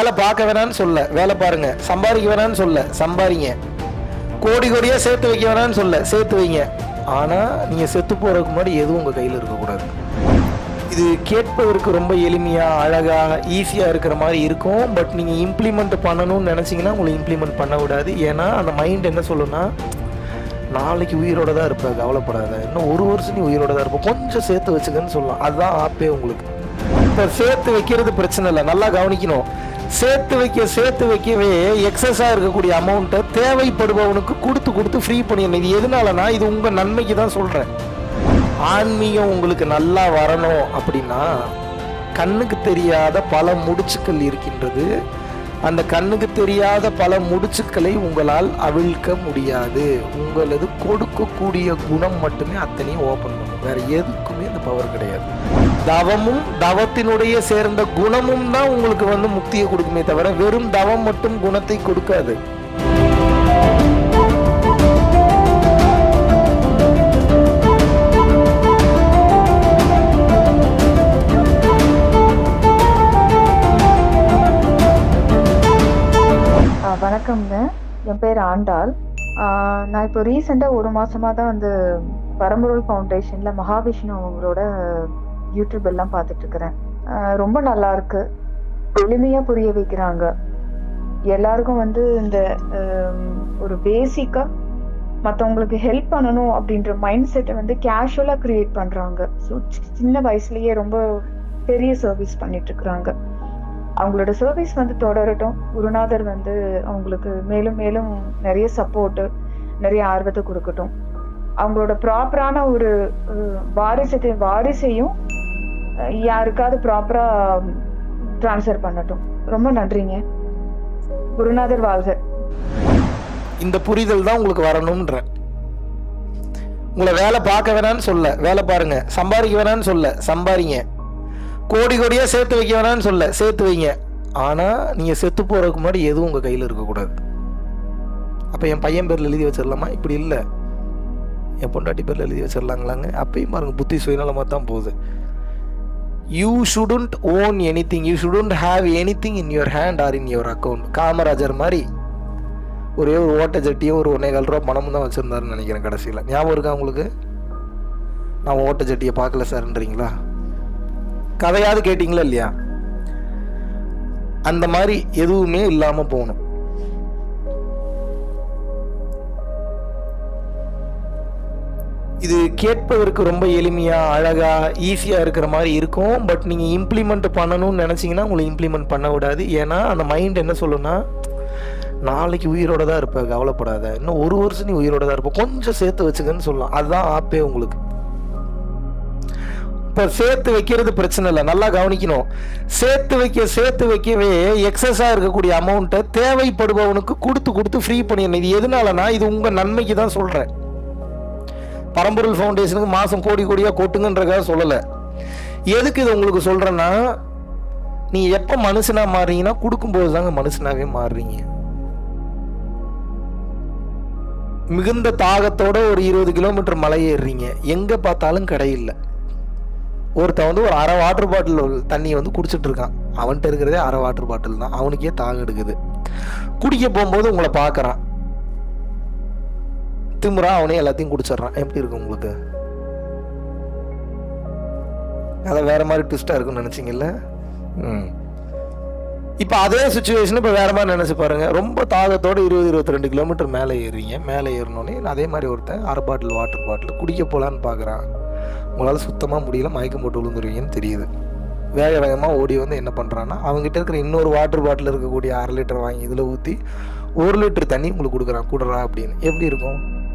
வேலை பார்க்க வேணாம்னு சொல்ல வேலை பாருங்க சம்பாதிக்க வேணாம்னு சொல்ல சம்பாதிங்க கோடி கோடியா சேர்த்து வைக்க வேணாம்னு சொல்ல சேர்த்து வைங்க ஆனா நீங்க செத்து போறதுக்கு முன்னாடி எதுவும் உங்க கையில இருக்கக்கூடாது இது கேட்பதற்கு ரொம்ப எளிமையா அழகா ஈஸியா இருக்கிற மாதிரி இருக்கும் பட் நீங்க இம்ப்ளிமெண்ட் பண்ணணும்னு நினைச்சீங்கன்னா உங்களை இம்ப்ளிமெண்ட் பண்ண விடாது ஏன்னா அந்த மைண்ட் என்ன சொல்லுன்னா நாளைக்கு உயிரோட தான் இருப்ப கவலைப்படாத இன்னும் ஒரு வருஷம் நீ உயிரோட தான் இருப்ப கொஞ்சம் சேர்த்து வச்சுக்கன்னு சொல்லலாம் அதுதான் ஆப்பே உங்களுக்கு இப்போ சேர்த்து வைக்கிறது பிரச்சனை இல்லை நல்லா கவனிக்கணும் சேர்த்து வைக்க சேர்த்து வைக்கவே எக்ஸஸாக இருக்கக்கூடிய அமௌண்ட்டை தேவைப்படுபவனுக்கு கொடுத்து கொடுத்து ஃப்ரீ பண்ணிடணும் இது எதனாலனா இது உங்கள் நன்மைக்கு தான் சொல்கிறேன் ஆன்மீகம் உங்களுக்கு நல்லா வரணும் அப்படின்னா கண்ணுக்கு தெரியாத பல முடிச்சுக்கள் இருக்கின்றது அந்த கண்ணுக்கு தெரியாத பல முடிச்சுக்களை உங்களால் அவிழ்க்க முடியாது உங்களது கொடுக்கக்கூடிய குணம் மட்டுமே அத்தனையும் ஓப்பன் பண்ணும் வேற எதுக்குமே இந்த பவர் கிடையாது தவமும் தவத்தினுடைய சேர்ந்த குணமும் தான் உங்களுக்கு வந்து முக்தியை கொடுக்குமே தவிர வெறும் தவம் மட்டும் குணத்தை கொடுக்காது ஆ, வணக்கம்ங்க என் பேர் ஆண்டாள் ஆ, நான் இப்போ ரீசெண்டாக ஒரு மாசமாக தான் வந்து பரம்பொருள் ஃபவுண்டேஷனில் மகாவிஷ்ணு அவங்களோட யூடியூப் எல்லாம் பார்த்துட்டு இருக்கிறேன் ஆ, ரொம்ப நல்லா இருக்கு எளிமையாக புரிய வைக்கிறாங்க எல்லாருக்கும் வந்து இந்த ஆம், ஒரு பேசிக்காக மற்றவங்களுக்கு ஹெல்ப் பண்ணணும் அப்படின்ற மைண்ட் செட்டை வந்து கேஷுவலாக க்ரியேட் பண்ணுறாங்க ஸோ சின்ன வயசுலயே ரொம்ப பெரிய சர்வீஸ் பண்ணிட்டு இருக்கிறாங்க அவங்களோட சர்வீஸ் வந்து தொடரட்டும் குருநாதர் வந்து அவங்களுக்கு மேலும் மேலும் நிறைய சப்போர்ட் நிறைய ஆர்வத்தை கொடுக்கட்டும் அவங்களோட ப்ராப்பரான ஒரு அஹ், வாரிசத்தை வாரிசையும் அஹ், யாருக்காவது ப்ராப்பரா ட்ரான்ஸ்ஃபர் பண்ணட்டும் ரொம்ப நன்றிங்க குருநாதர் வாழ்க இந்த புரிதல் தான் உங்களுக்கு வரணும்ன்றேன் உங்களை வேலை பார்க்க வேணாம்னு சொல்ல வேலை பாருங்க சம்பாதிக்க வேணாம்னு சொல்ல சம்பாதிங்க கோடி கோடியா சேர்த்து வைக்க வேணாம்னு சொல்ல சேர்த்து வைங்க ஆனா நீங்க செத்து போறதுக்கு முன்னாடி எதுவும் உங்க கையில இருக்கக்கூடாது அப்ப என் பையன் பேர்ல எழுதி வச்சிடலாமா இப்படி இல்லை என் பொண்டாட்டி பேர்ல எழுதி வச்சிடலாங்களாங்க அப்பயும் பாருங்க புத்தி சுயநலமாக தான் போகுது you shouldn't own anything you shouldn't have anything in your hand or in your account Kamarajar மாதிரி ஒரே ஒரு ஓட்ட ஜட்டியும் ஒரு ஒன்னே கால் ரூபா பணமும் தான் வச்சுருந்தாருன்னு நினைக்கிறேன் கடைசியில் ஞாபகம் இருக்கா உங்களுக்கு நான் ஓட்ட ஜட்டியை பார்க்கல சார்ன்றீங்களா கதையாவது கேட்டிங்களா இல்லையா அந்த மாதிரி எதுவுமே இல்லாமல் போகணும் இது கேட்பதற்கு ரொம்ப எளிமையா அழகா ஈஸியா இருக்கிற மாதிரி இருக்கும் பட் நீங்க இம்ப்ளிமெண்ட் பண்ணணும்னு நினைச்சீங்கன்னா உங்களை இம்ப்ளிமெண்ட் பண்ண விடாது ஏன்னா அந்த மைண்ட் என்ன சொல்லுன்னா நாளைக்கு உயிரோட தான் இருப்ப கவலைப்படாத இன்னும் ஒரு வருஷம் நீ உயிரோட தான் இருப்ப கொஞ்சம் சேர்த்து வச்சுக்கன்னு சொல்லலாம் அதுதான் ஆப்பே உங்களுக்கு இப்போ சேர்த்து வைக்கிறது பிரச்சனை இல்லை நல்லா கவனிக்கணும் சேர்த்து வைக்க சேர்த்து வைக்கவே எக்ஸஸாக இருக்கக்கூடிய அமௌண்ட்டை தேவைப்படுபவனுக்கு கொடுத்து கொடுத்து ஃப்ரீ பண்ணிடணும் இது எதனாலனா இது உங்கள் நன்மைக்கு தான் சொல்கிறேன் பரம்பொருள் ஃபவுண்டேஷனுக்கு மாதம் கோடி கோடியாக கொட்டுங்கன்றக்காக சொல்லலை எதுக்கு இது உங்களுக்கு சொல்கிறேன்னா நீ எப்போ மனுஷனாக மாறுறீங்கன்னா கொடுக்கும்போது தாங்க மனுஷனாகவே மாறுறீங்க மிகுந்த தாகத்தோட ஒரு இருபது கிலோமீட்டர் மலை ஏறுறீங்க எங்கே பார்த்தாலும் கடை இல்லை ஒருத்தன் வந்து ஒரு அரை வாட்டர் பாட்டில் தண்ணி வந்து குடிச்சிட்டு இருக்கான் அவன்கிட்ட இருக்கிறதே அரை வாட்டர் பாட்டில் தான் அவனுக்கே தாகம் எடுக்குது குடிக்க போகும்போது உங்களை பார்க்குறான் திமுறா அவனே எல்லாத்தையும் குடிச்சிடுறான் எப்படி இருக்கு உங்களுக்கு அதை வேற மாதிரி ட்விஸ்டாக இருக்குன்னு நினச்சிங்கல்ல ம் இப்போ அதே சுச்சுவேஷன் இப்போ வேற மாதிரி நினச்சி பாருங்க ரொம்ப தாகத்தோட இருபது இருபத்தி ரெண்டு கிலோமீட்டர் மேலே ஏறுறீங்க மேலே ஏறினோடனே அதே மாதிரி ஒருத்தன் அரை பாட்டில் வாட்டர் பாட்டில் குடிக்க போகலான்னு பார்க்குறான் உங்களால் சுத்தமாக முடியல மயக்கம் போட்டு விழுந்துருவீங்கன்னு தெரியுது வேக வேகமாக ஓடி வந்து என்ன பண்ணுறான்னா அவங்ககிட்ட இருக்கிற இன்னொரு வாட்டர் பாட்டில் இருக்கக்கூடிய அரை லிட்டர் வாங்கி இதில் ஊற்றி ஒரு லிட்டர் தண்ணி உங்களுக்கு கொடுக்குறான் கொடுறா அப்படின்னு எப்படி இருக்கும்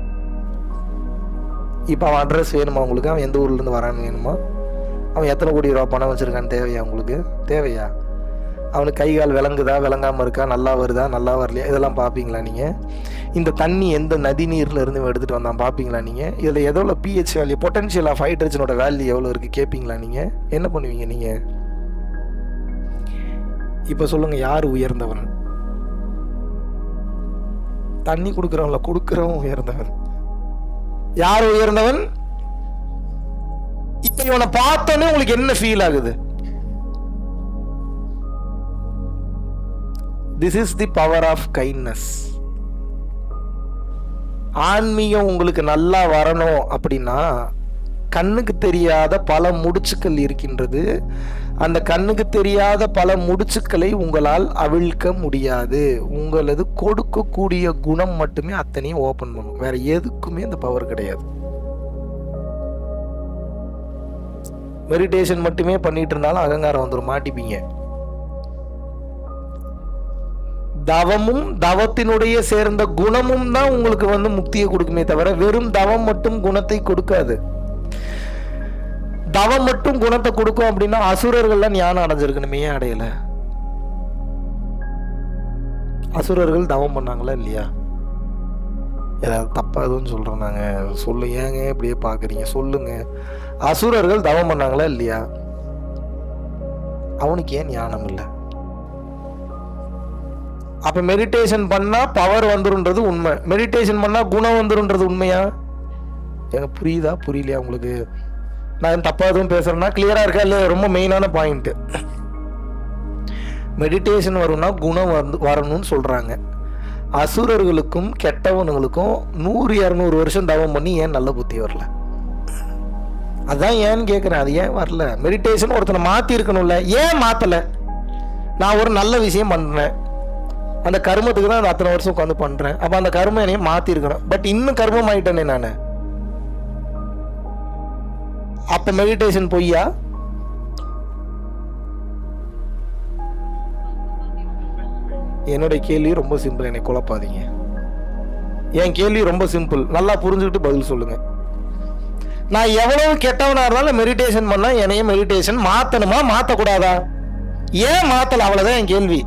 இப்போ அவன் அட்ரஸ் வேணுமா உங்களுக்கு அவன் எந்த ஊர்லேருந்து வரான்னு வேணுமா அவன் எத்தனை கோடி ரூபா பணம் வச்சுருக்கான்னு தேவையா உங்களுக்கு தேவையா அவனுக்கு கை கால் விளங்குதா விளங்காமல் இருக்கா நல்லா வருதா நல்லா வரலையா இதெல்லாம் பார்ப்பீங்களா நீங்கள் இந்த தண்ணி எந்த நதி நீர்ல இருந்து இவன் எடுத்துகிட்டு வந்தான் பார்ப்பீங்களா நீங்கள் இதில் எவ்வளோ பிஹெச் வேல்யூ பொட்டன்ஷியல் ஆஃப் ஹைட்ரஜனோட வேல்யூ எவ்வளோ இருக்குது கேட்பீங்களா நீங்கள் என்ன பண்ணுவீங்க நீங்கள் இப்போ சொல்லுங்கள் யார் உயர்ந்தவன் தண்ணி கொடுக்குறவன்ல கொடுக்குறவன் உயர்ந்தவன் யார் உயர்ந்தவன் இப்ப இவனை பார்த்தோன்னே உங்களுக்கு என்ன ஃபீல் ஆகுது this is the power of kindness ஆன்மீகம் உங்களுக்கு நல்லா வரணும் அப்படின்னா கண்ணுக்கு தெரியாத பல முடிச்சுக்கள் இருக்கின்றது அந்த கண்ணுக்கு தெரியாத பல முடிச்சுக்களை உங்களால் அவிழ்க்க முடியாது உங்களது கொடுக்கக்கூடிய குணம் மட்டுமே அத்தனையும் ஓபன் பண்ணும் வேற எதுக்குமே அந்த பவர் கிடையாது மெடிடேஷன் மட்டுமே பண்ணிட்டு இருந்தாலும் அகங்காரம் வந்துடும் மாட்டிப்பீங்க தவமும் தவத்தினுடைய சேர்ந்த குணமும் தான் உங்களுக்கு வந்து முக்தியை கொடுக்குமே தவிர வெறும் தவம் மட்டும் குணத்தை கொடுக்காது தவம் மட்டும் குணத்தை கொடுக்கும் அப்படின்னா அசுரர்கள்லாம் ஞானம் அடைஞ்சிருக்கணுமே ஏன் அடையல அசுரர்கள் தவம் பண்ணாங்களா இல்லையா ஏதாவது தப்பா எதுவும் சொல்றோம் நாங்க சொல்லு ஏங்க இப்படியே பாக்குறீங்க சொல்லுங்க அசுரர்கள் தவம் பண்ணாங்களா இல்லையா அவனுக்கு ஏன் ஞானம் இல்லை அப்ப மெடிடேஷன் பண்ணா பவர் வந்துருன்றது உண்மை மெடிடேஷன் பண்ணா குணம் வந்துருன்றது உண்மையா எனக்கு புரியுதா புரியலையா உங்களுக்கு நான் தப்பா எதுவும் பேசுறேன்னா கிளியரா இருக்கா இல்ல ரொம்ப மெயினான பாயிண்ட் மெடிடேஷன் வரும்னா குணம் வந்து வரணும்னு சொல்றாங்க அசுரர்களுக்கும் கெட்டவனுங்களுக்கும் நூறு இரநூறு வருஷம் தவம் பண்ணி ஏன் நல்ல புத்தி வரல அதான் ஏன்னு கேட்குறேன் அது ஏன் வரல மெடிடேஷன் ஒருத்தனை மாற்றி இருக்கணும்ல ஏன் மாற்றலை நான் ஒரு நல்ல விஷயம் பண்ணுறேன் அந்த கர்மத்துக்கு தான் அந்த அத்தனை வருஷம் உட்காந்து பண்ணுறேன் அப்போ அந்த கர்மம் என்னைய மாற்றிருக்கணும் பட் இன்னும் கர்மம் ஆயிட்டேனே நான் அப்போ மெடிடேஷன் பொய்யா என்னுடைய கேள்வி ரொம்ப சிம்பிள் என்னை குழப்பாதீங்க என் கேள்வி ரொம்ப சிம்பிள் நல்லா புரிஞ்சுக்கிட்டு பதில் சொல்லுங்க நான் எவ்வளவு கெட்டவனா இருந்தாலும் மெடிடேஷன் பண்ணா என்னைய மெடிடேஷன் மாத்தணுமா மாத்தக்கூடாதா ஏன் மாத்தல அவ்வளவுதான் என் கேள்வி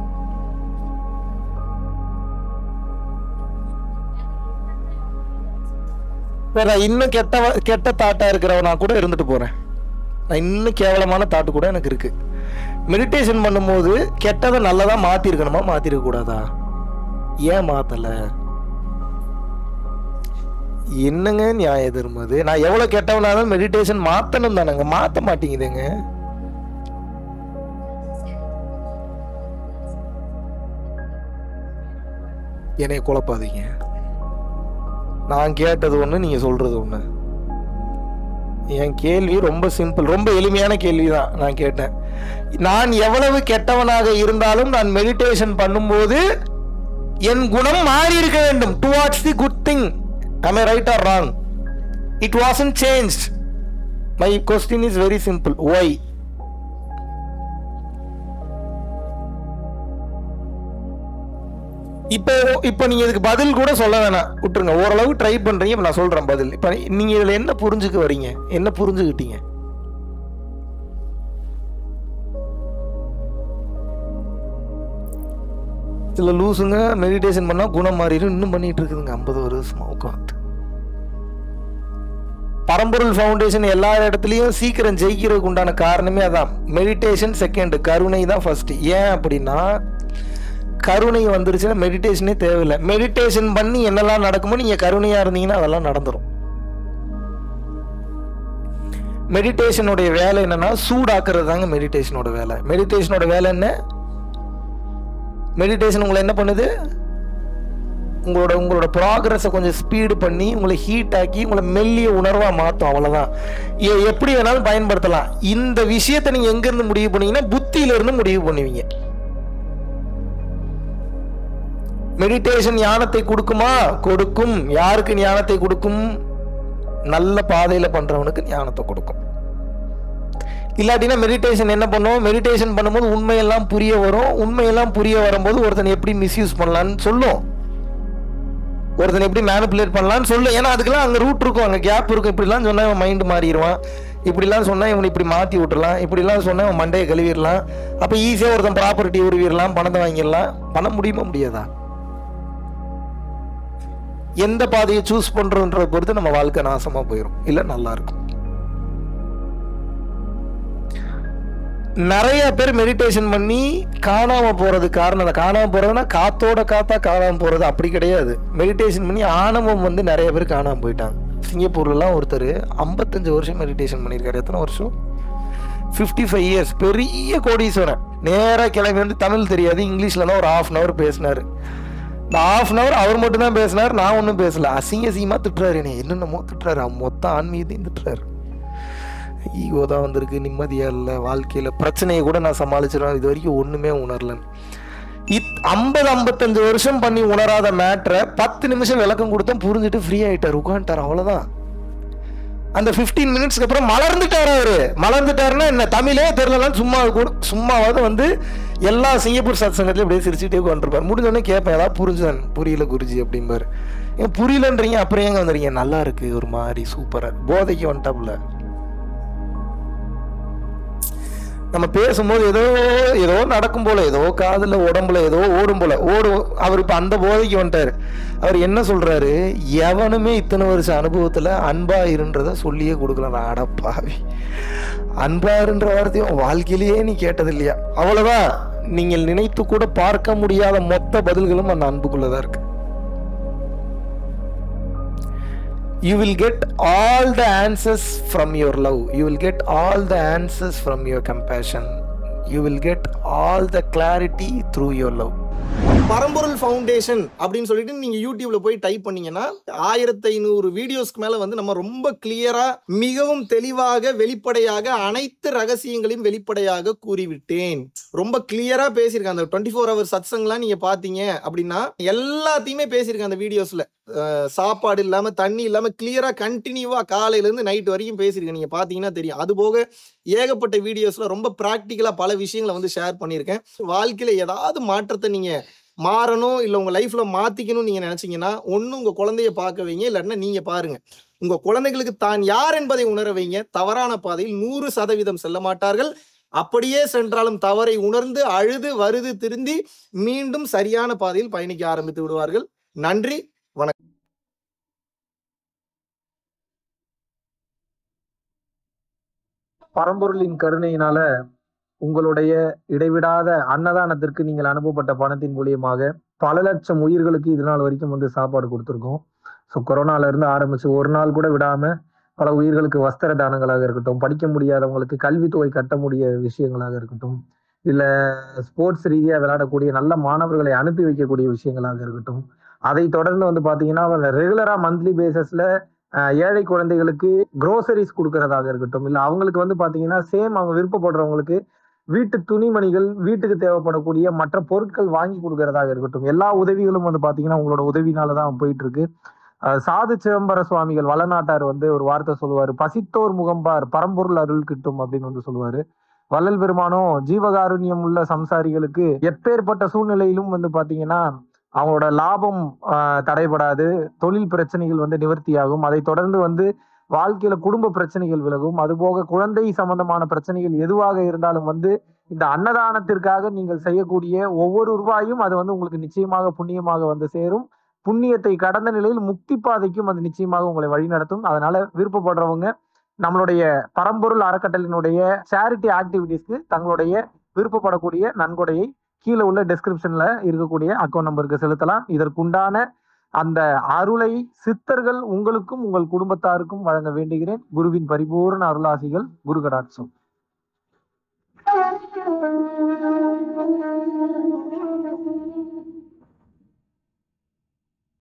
இப்ப நான் இன்னும் கெட்ட கெட்ட தாட்டா இருக்கிறவனா கூட இருந்துட்டு போறேன் நான் இன்னும் கேவலமான தாட்டு கூட எனக்கு இருக்கு மெடிடேஷன் பண்ணும்போது கெட்டதை நல்லதா மாத்திருக்கணுமா மாத்திருக்க கூடாதா ஏன் மாத்தல என்னங்க நியாய தர்மது நான் எவ்வளவு கெட்டவனாலும் மெடிடேஷன் மாத்தணும் தானங்க மாத்த மாட்டேங்குதுங்க என்னை குழப்பாதீங்க நான் கேட்டது ஒண்ணு நீங்க சொல்றது ஒண்ணு என் கேள்வி ரொம்ப சிம்பிள் ரொம்ப எளிமையான கேள்வி தான் நான் கேட்டேன் நான் எவ்வளவு கெட்டவனாக இருந்தாலும் நான் மெடிடேஷன் பண்ணும்போது என் குணம் மாறி இருக்க வேண்டும் towards the good thing am i right or wrong it wasn't changed my question is very simple why இப்போ இப்போ நீங்க இதுக்கு பதில் கூட சொல்ல வேணாம் விட்டுருங்க ஓரளவு ட்ரை பண்றீங்க இப்ப நான் சொல்றேன் பதில் இப்போ நீங்க இதுல என்ன புரிஞ்சுக்க வரீங்க என்ன புரிஞ்சுக்கிட்டீங்க சில லூசுங்க மெடிடேஷன் பண்ணா குணம் மாறிடும் இன்னும் பண்ணிட்டு இருக்குதுங்க ஐம்பது வருஷமா உட்காந்து பரம்பொருள் ஃபவுண்டேஷன் எல்லா இடத்துலையும் சீக்கிரம் ஜெயிக்கிறதுக்கு உண்டான காரணமே அதான் மெடிடேஷன் செகண்ட் கருணை தான் ஃபர்ஸ்ட் ஏன் அப்படின்னா கருணை வந்துருச்சுன்னா மெடிடேஷனே தேவையில்லை மெடிடேஷன் பண்ணி என்னெல்லாம் நடக்குமோ நீங்க கருணையா இருந்தீங்கன்னா அதெல்லாம் நடந்துரும் மெடிடேஷனுடைய வேலை என்னன்னா சூடாக்குறது தாங்க மெடிடேஷனோட வேலை மெடிடேஷனோட வேலை என்ன மெடிடேஷன் உங்களை என்ன பண்ணுது உங்களோட உங்களோட ப்ராக்ரஸை கொஞ்சம் ஸ்பீடு பண்ணி உங்களை ஹீட் ஆக்கி உங்களை மெல்லிய உணர்வாக மாற்றும் அவ்வளோதான் எ- எப்படி வேணாலும் பயன்படுத்தலாம் இந்த விஷயத்தை நீங்கள் எங்கேருந்து முடிவு பண்ணீங்கன்னா புத்தியிலிருந்து முடிவு பண்ணுவீங்க மெடிடேஷன் ஞானத்தை கொடுக்குமா கொடுக்கும் யாருக்கு ஞானத்தை கொடுக்கும் நல்ல பாதையில் பண்றவனுக்கு ஞானத்தை கொடுக்கும் இல்லாட்டினா மெடிடேஷன் என்ன பண்ணும் மெடிடேஷன் பண்ணும்போது உண்மையெல்லாம் புரிய வரும் உண்மையெல்லாம் புரிய வரும்போது ஒருத்தன் எப்படி மிஸ்யூஸ் பண்ணலான்னு சொல்லும் ஒருத்தன் எப்படி மேனிப்புலேட் பண்ணலாம்னு சொல்லு ஏன்னா அதுக்கெல்லாம் அங்கே ரூட் இருக்கும் அங்கே கேப் இருக்கும் இப்படிலாம் சொன்னா இவன் மைண்டு மாறிடுவான் இப்படிலாம் சொன்னா இவனை இப்படி மாற்றி விட்டுறலாம் இப்படிலாம் சொன்னா இவன் மண்டையை கழுவிடலாம் அப்போ ஈஸியாக ஒருத்தன் ப்ராப்பர்ட்டி உருவிடலாம் பணத்தை வாங்கிடலாம் பண்ண முடியுமா முடியாதா எந்த பாதையை சூஸ் பண்றோன்றத பொறுத்து நம்ம வாழ்க்கை நாசமா போயிடும் இல்ல நல்லா இருக்கும் நிறைய பேர் மெடிடேஷன் பண்ணி காணாம போறது காரணம் அந்த காணாம போறதுன்னா காத்தோட காத்தா காணாம போறது அப்படி கிடையாது மெடிடேஷன் பண்ணி ஆணவம் வந்து நிறைய பேர் காணாம போயிட்டாங்க சிங்கப்பூர்லலாம் ஒருத்தர் ஐம்பத்தஞ்சு வருஷம் மெடிடேஷன் பண்ணியிருக்காரு எத்தனை வருஷம் 55 ஃபைவ் இயர்ஸ் பெரிய கோடீஸ்வரன் நேராக கிளம்பி வந்து தமிழ் தெரியாது இங்கிலீஷ்லலாம் ஒரு ஹாஃப் அன் ஹவர் பேசினார் இந்த ஹாஃப் அன் ஹவர் அவர் மட்டும் தான் பேசினார் நான் ஒன்றும் பேசல அசிங்க அசிங்கமாக திட்டுறாரு என்னை என்னென்னமோ திட்டுறாரு அவன் மொத்த ஆன்மீகத்தையும் திட்டுறாரு ஈகோ தான் வந்திருக்கு நிம்மதியாக இல்லை வாழ்க்கையில் பிரச்சனையை கூட நான் சமாளிச்சிடுவேன் இது வரைக்கும் ஒன்றுமே உணரலன்னு இத் ஐம்பது ஐம்பத்தஞ்சு வருஷம் பண்ணி உணராத மேட்ரை பத்து நிமிஷம் விளக்கம் கொடுத்தா புரிஞ்சுட்டு ஃப்ரீ ஆகிட்டார் உட்காந்துட்டார் அவ்வளோதான் அந்த 15 மினிட்ஸ்க்கு அப்புறம் மலர்ந்துட்டார் அவரு மலர்ந்துட்டாருன்னா என்ன தமிழே தெரியலன்னு சும்மா கூட சும்மாவாவது வந்து எல்லா சிங்கப்பூர் சத் சங்கத்திலையும் அப்படியே சிரிச்சுட்டே உட்காந்துருப்பார் முடிஞ்சோடனே கேட்பேன் ஏதாவது புரிஞ்சுதான் புரியல குருஜி அப்படிம்பாரு ஏன் புரியலன்றீங்க அப்புறம் ஏங்க வந்துறீங்க நல்லா இருக்கு ஒரு மாதிரி சூப்பராக போதைக்கு வந்துட்டாப்புல நம்ம பேசும்போது ஏதோ ஏதோ நடக்கும் போல ஏதோ காதுல உடம்புல ஏதோ ஓடும் போல ஓடும் அவர் இப்ப அந்த போதைக்கு வந்துட்டாரு அவர் என்ன சொல்றாரு எவனுமே இத்தனை வருஷம் அனுபவத்துல அன்பா இருன்றத சொல்லியே கொடுக்கலாம் அடப்பாவி அன்பாருன்ற வார்த்தையும் வாழ்க்கையிலேயே நீ கேட்டது இல்லையா அவ்வளவுதான் நீங்கள் நினைத்து கூட பார்க்க முடியாத மொத்த பதில்களும் அந்த அன்புக்குள்ளதான் இருக்கு you will get all the answers from your love you will get all the answers from your compassion you will get all the clarity through your love பரம்பொருள் ஃபவுண்டேஷன் அப்படின்னு சொல்லிட்டு நீங்க யூடியூப்ல போய் டைப் பண்ணீங்கன்னா ஆயிரத்தி ஐநூறு வீடியோஸ்க்கு மேல வந்து நம்ம ரொம்ப கிளியரா மிகவும் தெளிவாக வெளிப்படையாக அனைத்து ரகசியங்களையும் வெளிப்படையாக கூறிவிட்டேன் ரொம்ப கிளியரா பேசியிருக்கேன் அந்த டுவெண்ட்டி ஃபோர் ஹவர் சத்சங்லாம் நீங்க பாத்தீங்க அப்படின்னா எல்லாத்தையுமே பேசியிருக்கேன் அந்த வீடியோஸ்ல அஹ் சாப்பாடு இல்லாம தண்ணி இல்லாம கிளியரா கண்டினியூவா காலையில இருந்து நைட் வரைக்கும் பேசியிருக்கேன் நீங்க பாத்தீங்கன்னா தெரியும் அது போக ஏகப்பட்ட வீடியோஸ்ல ரொம்ப பிராக்டிக்கலா பல விஷயங்களை வந்து ஷேர் பண்ணியிருக்கேன் வாழ்க்கையில ஏதாவது மாற்றத்தை நீங்க மாறணும் இல்ல உங்க லைஃப்ல மாத்திக்கணும்னு நீங்க நினைச்சீங்கன்னா ஒண்ணு உங்க குழந்தைய பார்க்க வைங்க இல்லைன்னா நீங்க பாருங்க உங்க குழந்தைகளுக்கு தான் யார் என்பதை உணர வைங்க தவறான பாதையில் நூறு சதவீதம் செல்ல மாட்டார்கள் அப்படியே சென்றாலும் தவறை உணர்ந்து அழுது வருது திருந்தி மீண்டும் சரியான பாதையில் பயணிக்க ஆரம்பித்து விடுவார்கள் நன்றி பரம்பொருளின் கருணையினால உங்களுடைய இடைவிடாத அன்னதானத்திற்கு நீங்கள் அனுப்பப்பட்ட பணத்தின் மூலியமாக பல லட்சம் உயிர்களுக்கு இது நாள் வரைக்கும் வந்து சாப்பாடு கொடுத்துருக்கோம் ஸோ கொரோனால இருந்து ஆரம்பிச்சு ஒரு நாள் கூட விடாம பல உயிர்களுக்கு வஸ்திர தானங்களாக இருக்கட்டும் படிக்க முடியாதவங்களுக்கு கல்வித்தொகை கட்ட முடிய விஷயங்களாக இருக்கட்டும் இல்ல ஸ்போர்ட்ஸ் ரீதியா விளையாடக்கூடிய நல்ல மாணவர்களை அனுப்பி வைக்கக்கூடிய விஷயங்களாக இருக்கட்டும் அதை தொடர்ந்து வந்து பாத்தீங்கன்னா ரெகுலரா மந்த்லி பேசிஸ்ல ஏழை குழந்தைகளுக்கு க்ரோசரிஸ் கொடுக்கறதாக இருக்கட்டும் இல்ல அவங்களுக்கு வந்து பாத்தீங்கன்னா சேம் அவங்க விருப்பப்படுறவங்களுக்கு வீட்டு துணிமணிகள் வீட்டுக்கு தேவைப்படக்கூடிய மற்ற பொருட்கள் வாங்கி கொடுக்கறதாக இருக்கட்டும் எல்லா உதவிகளும் வந்து பாத்தீங்கன்னா உங்களோட உதவினால தான் போயிட்டு இருக்கு அஹ் சாது சிதம்பர சுவாமிகள் வளநாட்டார் வந்து ஒரு வார்த்தை சொல்லுவாரு பசித்தோர் முகம்பார் பரம்பொருள் அருள் கிட்டும் அப்படின்னு வந்து சொல்லுவாரு வள்ளல் பெருமானும் ஜீவகாருண்யம் உள்ள சம்சாரிகளுக்கு எப்பேற்பட்ட சூழ்நிலையிலும் வந்து பாத்தீங்கன்னா அவங்களோட லாபம் ஆஹ் தடைபடாது தொழில் பிரச்சனைகள் வந்து நிவர்த்தியாகும் அதை தொடர்ந்து வந்து வாழ்க்கையில குடும்ப பிரச்சனைகள் விலகும் அதுபோக குழந்தை சம்பந்தமான பிரச்சனைகள் எதுவாக இருந்தாலும் வந்து இந்த அன்னதானத்திற்காக நீங்கள் செய்யக்கூடிய ஒவ்வொரு ரூபாயும் அது வந்து உங்களுக்கு நிச்சயமாக புண்ணியமாக வந்து சேரும் புண்ணியத்தை கடந்த நிலையில் முக்தி பாதைக்கும் அது நிச்சயமாக உங்களை வழிநடத்தும் அதனால விருப்பப்படுறவங்க நம்மளுடைய பரம்பொருள் அறக்கட்டளினுடைய சேரிட்டி ஆக்டிவிட்டீஸ்க்கு தங்களுடைய விருப்பப்படக்கூடிய நன்கொடையை கீழே உள்ள டெஸ்கிரிப்ஷன்ல இருக்கக்கூடிய அக்கௌண்ட் நம்பருக்கு செலுத்தலாம் இதற்குண்டான அந்த அருளை சித்தர்கள் உங்களுக்கும் உங்கள் குடும்பத்தாருக்கும் வழங்க வேண்டுகிறேன் குருவின் பரிபூர்ண அருளாசிகள் குரு கடாட்சம்